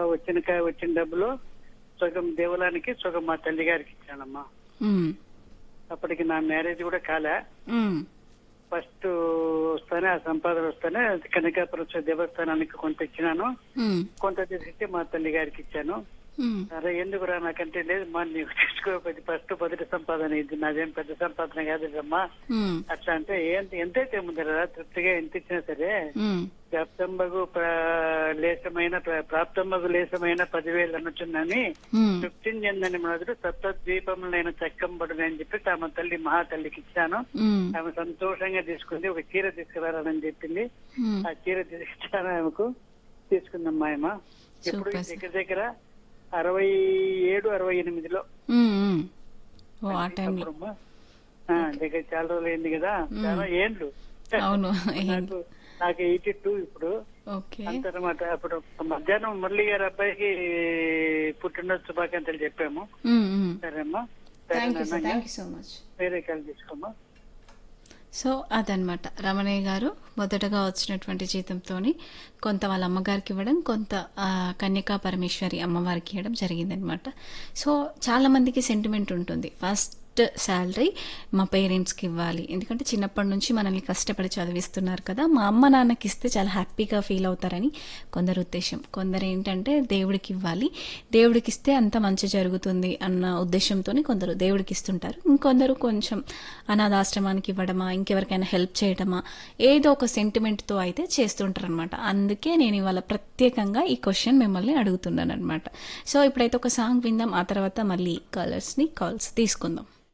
వచ్చిన కా- వచ్చిన డబ్బులో సగం దేవలానికి సగం మా తల్లి గారికి ఇచ్చానమ్మా ఉమ్, అప్పటికి నా మ్యారేజ్ కూడా కాలే ఉమ్, ఫస్ట్ వస్తానే ఆ సంపాదన వస్తానే కనకాపురం దేవస్థానానికి కొంత ఇచ్చినాను ఉమ్, కొంత తీసుకొచ్చి మా తల్లి గారికి ఇచ్చాను ఉమ్, అరే ఎందుకురా నాకంటే లేదు మా నీకు తీసుకోకపోతే ఫస్ట్ మొదటి సంపాదన ఇది నాదేం పెద్ద సంపాదన కాదు అమ్మా ఉమ్, అట్లా అంటే ఎంత ఎంతైతే ముందర తృప్తిగా ఎంత ఇచ్చినా సరే ఉమ్, ప్రాప్తంబగు ప్ర- లేసమైన ప్ర- ప్రాప్తంబగు లేసమైన పదివేలు అనుచున్నని ఉమ్, తృప్తిని చెందని మొదలు సప్తద్వీపములైన చక్కంబడుని అని చెప్పి తమ తల్లి మహాతల్లికి ఇచ్చాను ఉమ్, ఆమె సంతోషంగా తీసుకుంది ఒక చీర తీసుకురాలని చెప్పింది ఉమ్. ఆ చీర తీసుకొచ్చాను ఆమెకు తీసుకుందమ్మా ఆమె ఇప్పుడు Super, sir. దగ్గర దగ్గర అరవై ఏడు అరవై ఎనిమిదిలో ఉమ్, ఉమ్. ఓ ఆ టైంలో అప్పుడమ్మా. ఆ, దగ్గర చాలా రోజులు అయింది కదా చాలా ఏండ్లు అవును నాకు నాకు ఎయిటీ టూ ఇప్పుడు ఓకే అంతనమాట అప్పుడు మధ్యాహ్నం మురళి గారి అబ్బాయికి పుట్టినరోజు శుభాకాంక్షలు చెప్పాము ఉమ్, ఉమ్. సరేమ్మా థ్యాంక్ యూ సార్ సరేనా థ్యాంక్ యూ సో మచ్ వేరే కాల్ తీసుకోమ్మా సో అదనమాట రమణయ్య గారు మొదటగా వచ్చినటువంటి జీతంతోని కొంత వాళ్ళ అమ్మగారికి ఇవ్వడం కొంత ఆ, కన్యకా పరమేశ్వరి అమ్మవారికి ఇవ్వడం జరిగిందనమాట సో చాలా మందికి సెంటిమెంట్ ఉంటుంది ఫస్ట్ శాలరీ మా పేరెంట్స్కి ఇవ్వాలి ఎందుకంటే చిన్నప్పటి నుంచి మనల్ని కష్టపడి చదివిస్తున్నారు కదా మా అమ్మ నాన్నకి ఇస్తే చాలా హ్యాపీగా ఫీల్ అవుతారని కొందరు ఉద్దేశం కొందరు ఏంటంటే దేవుడికి ఇవ్వాలి దేవుడికి ఇస్తే అంత మంచి జరుగుతుంది అన్న ఉద్దేశంతో కొందరు దేవుడికి ఇస్తుంటారు ఇంకొందరు కొంచెం అనాథాశ్రమానికి ఇవ్వడమా ఇంకెవరికైనా హెల్ప్ చేయడమా ఏదో ఒక సెంటిమెంట్తో అయితే చేస్తుంటారు అనమాట అందుకే నేను ఇవాళ ప్రత్యేకంగా ఈ క్వశ్చన్ మిమ్మల్ని అడుగుతున్నాను అనమాట సో ఇప్పుడైతే ఒక సాంగ్ విందాం ఆ తర్వాత మళ్ళీ కాలర్స్ని కాల్స్ తీసుకుందాం